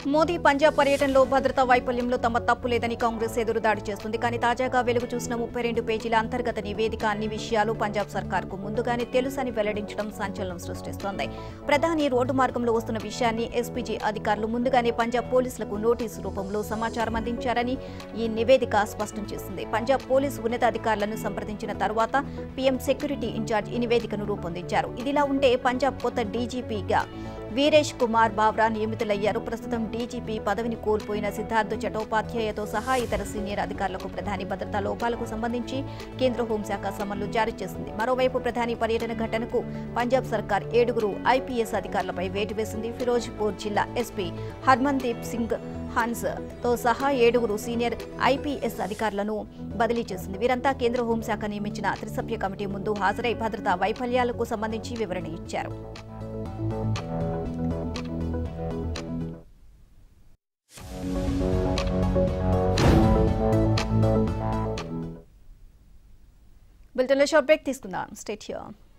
మోదీ పంజాబ్ పర్యటనలో భద్రతా వైఫల్యంలో తమ తప్పు లేదని కాంగ్రెస్ ఎదురుదాడి చేస్తుంది కానీ తాజాగా వెలుగు చూసిన ముప్పై రెండు పేజీల అంతర్గత నివేదిక అన్ని విషయాలు పంజాబ్ సర్కార్కు ముందుగానే తెలుసని వెల్లడించడం సంచలనం సృష్టిస్తోంది ప్రధాని రోడ్డు మార్గంలో వస్తున్న విషయాన్ని ఎస్పీజీ అధికారులు ముందుగానే పంజాబ్ పోలీసులకు నోటీసు రూపంలో సమాచారం అందించారని ఈ నివేదిక స్పష్టం చేసింది పంజాబ్ పోలీసు ఉన్నతాధికారులను సంప్రదించిన తర్వాత పీఎం సెక్యూరిటీ ఇన్ఛార్జ్ ఈ నివేదికను రూపొందించారు ఇదిలా ఉంటే పంజాబ్ కొత్త డీజీపీగా వీరేష్ కుమార్ బావ్రా నియమితులయ్యారు ప్రస్తుతం డీజీపీ పదవిని కోల్పోయిన సిద్ధార్థ్ చటోపాధ్యాయతో సహా ఇతర సీనియర్ అధికారులకు ప్రధాని భద్రతా లోపాలకు సంబంధించి కేంద్ర హోంశాఖ సమన్లు జారీ చేసింది మరోవైపు ప్రధాని పర్యటన ఘటనకు పంజాబ్ సర్కార్ ఏడుగురు ఐపీఎస్ అధికారులపై వేటు వేసింది ఫిరోజ్పూర్ జిల్లా ఎస్పీ హర్మన్దీప్ సింగ్ హన్స్ తో సహా ఏడుగురు సీనియర్ ఐపీఎస్ అధికారులను బదిలీ చేసింది వీరంతా కేంద్ర హోంశాఖ నియమించిన త్రిసభ్య కమిటీ ముందు హాజరై భద్రతా వైఫల్యాలకు సంబంధించి వివరణ ఇచ్చారు బులెటిన్లో షార్ట్ బ్రేక్ తీసుకుందాం స్టేట్ హియర్